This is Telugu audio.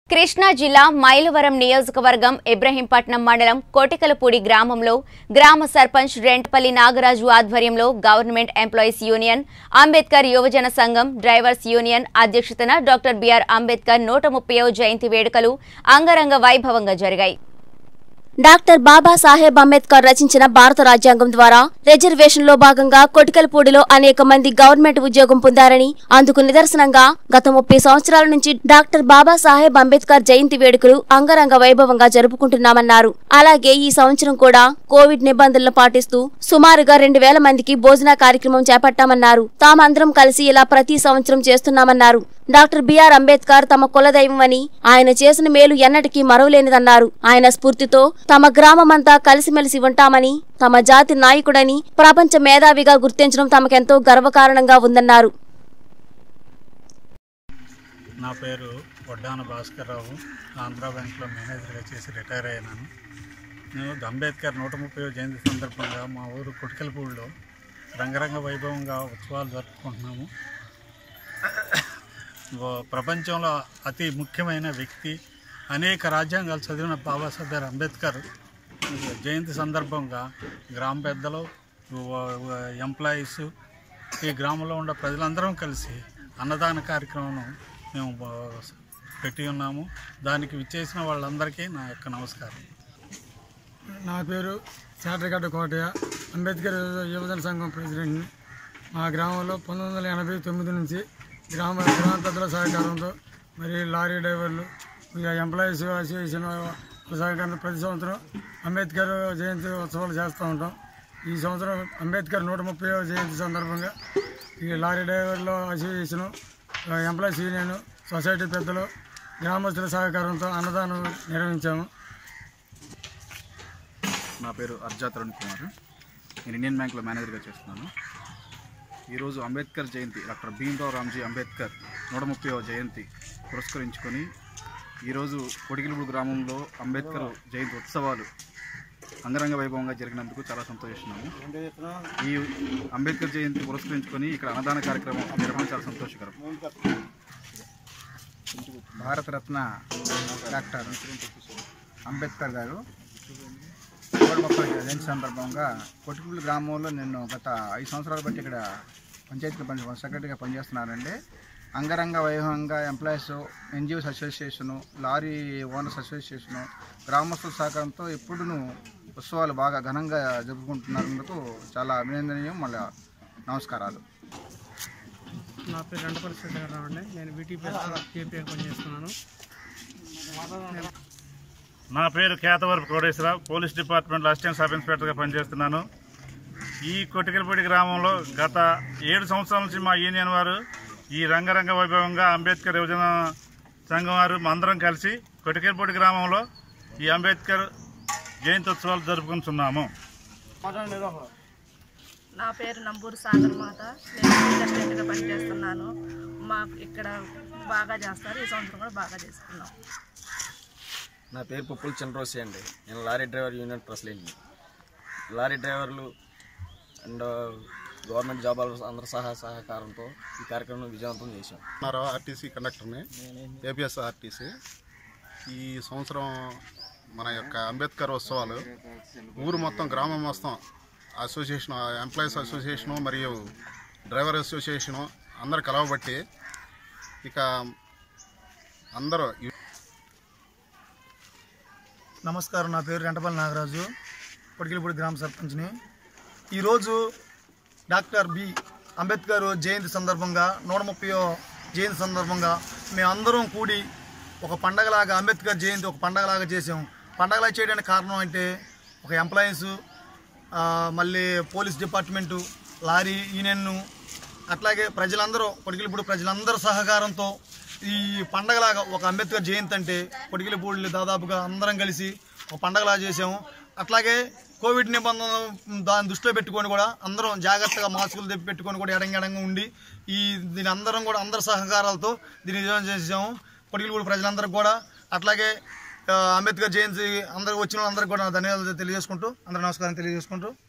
కృష్ణా జిల్లా మైలవరం నియోజకవర్గం ఇబ్రహీంపట్నం మండలం కోటికలపూడి గ్రామంలో గ్రామ సర్పంచ్ రెంటపల్లి నాగరాజు ఆధ్వర్యంలో గవర్నమెంట్ ఎంప్లాయీస్ యూనియన్ అంబేద్కర్ యువజన సంఘం డ్రైవర్స్ యూనియన్ అధ్యక్షతన డాక్టర్ బిఆర్ అంబేద్కర్ నూట ముప్పైవ జయంతి వేడుకలు అంగరంగ వైభవంగా జరిగాయి డాక్టర్ బాబాసాహెబ్ అంబేద్కర్ రచించిన భారత రాజ్యాంగం ద్వారా రిజర్వేషన్ లో భాగంగా కొటికల్పూడిలో అనేక మంది గవర్నమెంట్ ఉద్యోగం పొందారని అందుకు నిదర్శనంగా గత ముప్పై సంవత్సరాల నుంచి డాక్టర్ బాబాసాహెబ్ అంబేద్కర్ జయంతి వేడుకలు అంగరంగ వైభవంగా జరుపుకుంటున్నామన్నారు అలాగే ఈ సంవత్సరం కూడా కోవిడ్ నిబంధనలు పాటిస్తూ సుమారుగా రెండు వేల మందికి భోజన కార్యక్రమం చేపట్టామన్నారు తామందరం కలిసి ఇలా ప్రతి సంవత్సరం చేస్తున్నామన్నారు డాక్టర్ బిఆర్ అంబేద్కర్ తమ కులదైవమని ఆయన చేసిన మేలు ఎన్నటికీ మరవలేనిదన్నారు ఆయన స్ఫూర్తితో తమ గ్రామమంతా కలిసిమెలిసి ఉంటామని తమ జాతి నాయకుడని ప్రపంచ మేధావిగా గుర్తించడం తమకెంతో గర్వకారణంగా ఉందన్నారు నా పేరు వడ్డాన భాస్కర్రావు ఆంధ్రా బ్యాంక్లో మేనేజర్గా చేసి రిటైర్ అయ్యాను నేను అంబేద్కర్ నూట ముప్పై జయంతి సందర్భంగా మా ఊరు కొటికలపూడిలో రంగరంగ వైభవంగా ఉత్సవాలు జరుపుకుంటున్నాము ఓ- ప్రపంచంలో అతి ముఖ్యమైన వ్యక్తి అనేక రాజ్యాంగాలు చదివిన బాబాసాహెబ్ అంబేద్కర్ జయంతి సందర్భంగా గ్రామ పెద్దలు ఎంప్లాయీస్ ఈ గ్రామంలో ఉన్న ప్రజలందరం కలిసి అన్నదాన కార్యక్రమం మేము బ- పెట్టి ఉన్నాము దానికి విచ్చేసిన వాళ్ళందరికీ నా యొక్క నమస్కారం నా పేరు శాటగడ్డ కోటయ్య అంబేద్కర్ యువజన సంఘం ప్రెసిడెంట్ని మా గ్రామంలో పంతొమ్మిది వందల ఎనభై తొమ్మిది నుంచి గ్రామ గ్రామ పెద్దల సహకారంతో మరి లారీ డ్రైవర్లు ఇక ఎంప్లాయీస్ అసోసియేషన్ వాళ్ళ సహకారంతో ప్రతి సంవత్సరం అంబేద్కర్ జయంతి ఉత్సవాలు చేస్తూ ఉంటాం ఈ సంవత్సరం అంబేద్కర్ నూట ముప్పై జయంతి సందర్భంగా ఈ లారీ డ్రైవర్ల అసోసియేషను ఎంప్లాయీస్ యూనియన్ సొసైటీ పెద్దలు గ్రామస్తుల సహకారంతో అన్నదానం నిర్వహించాము నా పేరు అర్జా తరుణ్ కుమార్ నేను ఇండియన్ బ్యాంక్లో మేనేజర్గా చేస్తున్నాను ఈరోజు అంబేద్కర్ జయంతి డాక్టర్ భీమ్రావ్ రామ్జీ అంబేద్కర్ నూట ముప్పైవ జయంతి పురస్కరించుకొని ఈరోజు కొడిగిలుగుడు గ్రామంలో అంబేద్కర్ జయంతి ఉత్సవాలు అంగరంగ వైభవంగా జరిగినందుకు చాలా సంతోషిస్తున్నాము ఈ అంబేద్కర్ జయంతి పురస్కరించుకొని ఇక్కడ అన్నదాన కార్యక్రమం జరగడం చాలా సంతోషకరం భారతరత్న డాక్టర్ అంబేద్కర్ గారు నూట ముప్పై జయంతి సందర్భంగా కొట్టుకుళ్ళు గ్రామంలో నేను గత ఐదు సంవత్సరాల బట్టి ఇక్కడ పంచాయతీ పని సెక్రటరీగా పనిచేస్తున్నానండి అంగరంగ వైభవంగా employees NGOs association lorry owners association గ్రామస్తుల సహకారంతో ఎప్పుడును ఉత్సవాలు బాగా ఘనంగా జరుపుకుంటున్నందుకు చాలా అభినందనీయం మళ్ళీ నమస్కారాలు నా పేరు రెండపల్లి శ్రీధరరావు అండి నేను బీటీపీఎస్ కేపీఐ పనిచేస్తున్నాను నా పేరు కేతవరపు కోటేశ్వరరావు పోలీస్ డిపార్ట్మెంట్లో అసిస్టెంట్ సబ్ ఇన్స్పెక్టర్గా పనిచేస్తున్నాను ఈ కొట్టికలపూడి గ్రామంలో గత ఏడు సంవత్సరాల నుంచి మా యూనియన్ వారు ఈ రంగరంగ వైభవంగా అంబేద్కర్ యువజన సంఘం వారు అందరం కలిసి కొట్టికలపూడి గ్రామంలో ఈ అంబేద్కర్ జయంత్యోత్సవాలు జరుపుకుంటున్నాము నా పేరు నంబూరు సాగర్ మాత నేను ఫీల్డ్ అసిస్టెంట్గా పనిచేస్తున్నాను మాకు ఇక్కడ బాగా చేస్తారు ఈ సంవత్సరం కూడా బాగా చేసుకున్నాం నా పేరు పుప్పుల చంద్రరోసి అండి నేను లారీ డ్రైవర్ యూనియన్ ప్రెసిడెంట్ని లారీ డ్రైవర్లు అండ్ గవర్నమెంట్ జాబ్ అందరి సహా సహకారంతో ఈ కార్యక్రమం విజయవంతం చేశాం ఉన్నారు ఆర్టీసీ కండక్టర్ని ఏపీఎస్ ఆర్టీసీ ఈ సంవత్సరం మన యొక్క అంబేద్కర్ ఉత్సవాలు ఊరు మొత్తం గ్రామం మొత్తం అసోసియేషన్ ఎంప్లాయీస్ అసోసియేషను మరియు డ్రైవర్ అసోసియేషను అందరు కలవబట్టి ఇక అందరూ నమస్కారం నా పేరు రెంటపల్లి నాగరాజు పొడికిలిపూడి గ్రామ సర్పంచ్ని ఈరోజు డాక్టర్ బి అంబేద్కర్ జయంతి సందర్భంగా నూట ముప్పై జయంతి సందర్భంగా మేమందరం కూడి ఒక పండగలాగా అంబేద్కర్ జయంతి ఒక పండగలాగా చేసాం పండగలా చేయడానికి కారణం అంటే ఒక ఎంప్లాయీస్ మళ్ళీ పోలీస్ డిపార్ట్మెంటు లారీ యూనియన్ అట్లాగే ప్రజలందరూ పొడికిలిపూడి ప్రజలందరూ సహకారంతో ఈ పండగలాగా ఒక అంబేద్కర్ జయంతి అంటే పొడికిలిపూడిలో దాదాపుగా అందరం కలిసి ఒక పండగలా చేసాము అట్లాగే కోవిడ్ నిబంధనలు దాన్ని దృష్టిలో పెట్టుకొని కూడా అందరం జాగ్రత్తగా మాస్కులు తెప్పి పెట్టుకొని కూడా ఎడంగడంగా ఉండి ఈ దీని అందరం కూడా అందరి సహకారాలతో దీన్ని విజయం చేసాము పొడికిలిపూడి ప్రజలందరికీ కూడా అట్లాగే ఆ, అంబేద్కర్ జయంతి అందరికి వచ్చిన వాళ్ళందరికీ కూడా ధన్యవాదాలు తెలియజేసుకుంటూ అందరూ నమస్కారం తెలియజేసుకుంటూ